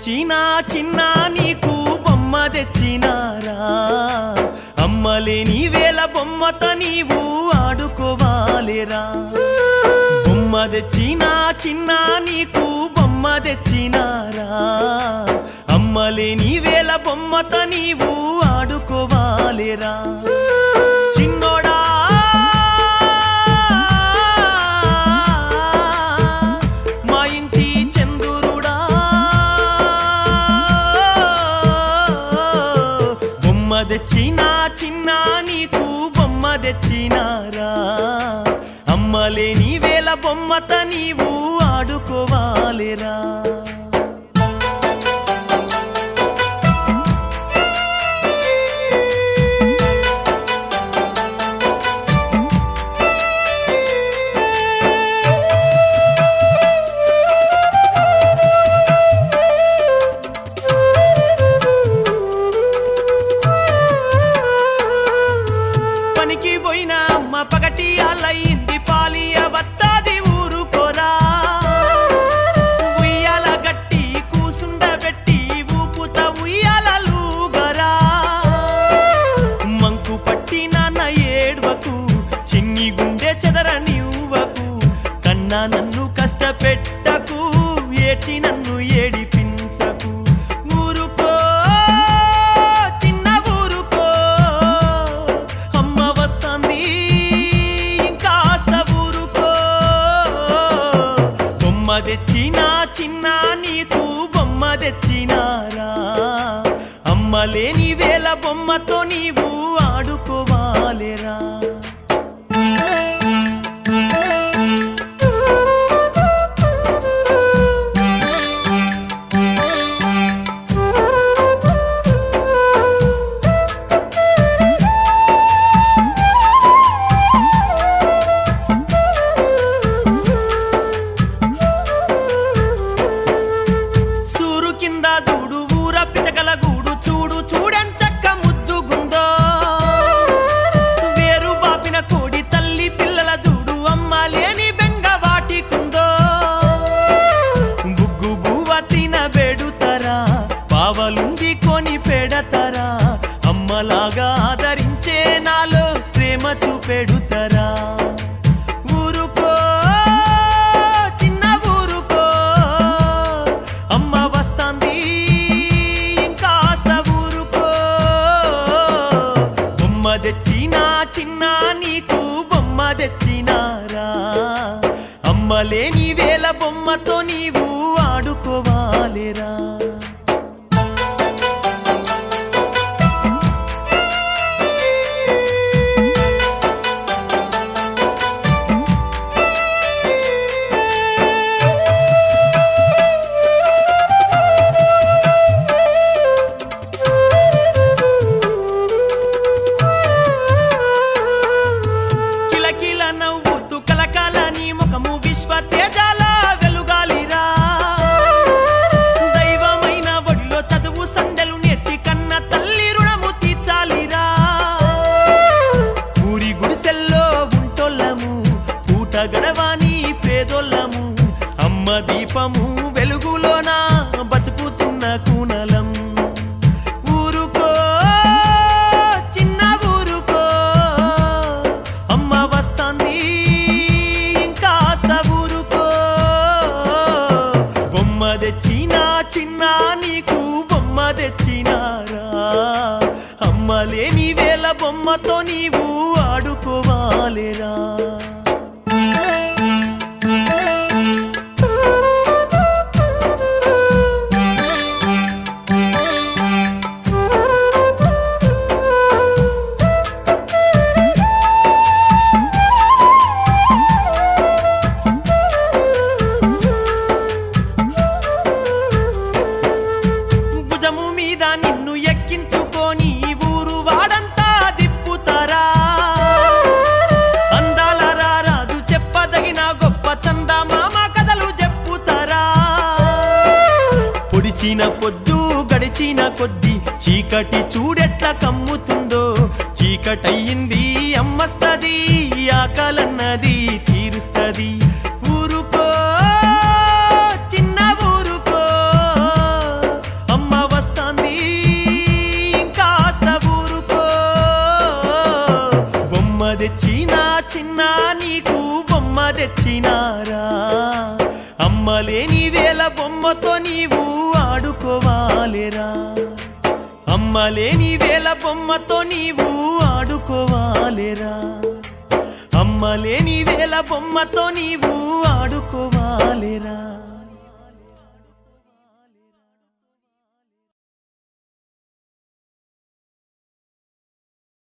తెచ్చినా చిన్న నీకు బొమ్మ తెచ్చినారా అమ్మలేని వేల బొమ్మత నీవు ఆడుకోవాలేరా బొమ్మ తెచ్చినా చిన్న నీకు బొమ్మ తెచ్చినారా అమ్మలేని వేల బొమ్మత నీవు ఆడుకోవాలేరా చిన్నోడా మా ఇంటి చందురుడా బొమ్మ తెచ్చినా చిన్న నీకు బొమ్మ తెచ్చినారా అమ్మలేని వేల బొమ్మత నీవు ఆడుకోవాలిరా పనికి పోయిన అమ్మ పగటి అలయింది పాలియ వత్తాది ఊరుకోరా ఉయ్యాల గట్టి కూసుండబెట్టి ఊపుత ఉయ్యాలలుగరా మంకు పట్టి నాన్న ఏడ్వకు చిన్ని గుండె చెదర నివ్వకు కన్నా నన్ను కష్టపెట్టకు ఏడ్చి నన్ను ఏడిపించకు ఊరుకో చిన్న ఊరుకో అమ్మ వస్తాంది ఇంకాస్త ఊరుకో బొమ్మ తెచ్చినా చిన్న నీకు బొమ్మ తెచ్చినారా అమ్మ లేని వేల బొమ్మతో నీవు ఆడుకోవాలేరా సూరు కింద చూడు ఊర పిచకల గూడు చూడు చూడెంచక్క ముద్దుగుందో వేరు బాపిన కోడి తల్లి పిల్లల చూడు అమ్మ లేని బెంగ వాటికుందో బుగ్గు బువ్వ తిన బెడుతరా పావలుంది కొని పెడతరా అమ్మలాగా ఆదరించే నాలో ప్రేమ చూపెడుతరా ఊరుకో చిన్న ఊరుకో అమ్మ వస్తాంది ఇంకాస్త ఊరుకో బొమ్మ తెచ్చినా చిన్న నీకు బొమ్మ తెచ్చినారా అమ్మ లేని వేల బొమ్మతో నీవు ఆడుకోవాలిరా కిలకిల నవ్వుతూ కలకాల నీ ముఖము విశ్వ తేజాల వెలుగాలిరా దైవమైన ఒడిలో చదువు సందెలు నేర్చి కన్న తల్లి రుణము తీర్చాలిరా ఊరి గుడిసెల్లో ఉంటోళ్ళము పూట గడవాని పేదోళ్ళము అమ్మ దీపము వెలుగులోన బతుకుతున్న కూనలం ఊరుకో చిన్న ఊరుకో అమ్మ వస్తాంది ఇంకా ఊరుకో బొమ్మ తెచ్చినా చిన్న నీకు బొమ్మ తెచ్చినారా అమ్మ లేని వేల బొమ్మతో నీవు ఆడుకోవాలిరా భుజము మీద నిన్ను ఎక్కించుకొని ఊరు వాడంతా దిప్పుతారా అందాల రారాజు చెప్పదగిన గొప్ప చందమామ కథలు చెప్పుతారా పొడిచిన పొద్దు గడిచిన కొద్ది చీకటి చూడెట్ల కమ్ముతుందో చీకటయ్యింది అమ్మస్తది ఆకలన్నది తీరుస్తది ఊరుకో చిన్న ఊరుకో తెచ్చినా చిన్న నీకు బొమ్మ తెచ్చినారా అమ్మలేని వేల బొమ్మతో నీవు ఆడుకోవాలిరా అమ్మలేని వేల బొమ్మతో నీవు ఆడుకోవాలిరా అమ్మలేని వేల బొమ్మతో నీవు ఆడుకోవాలిరా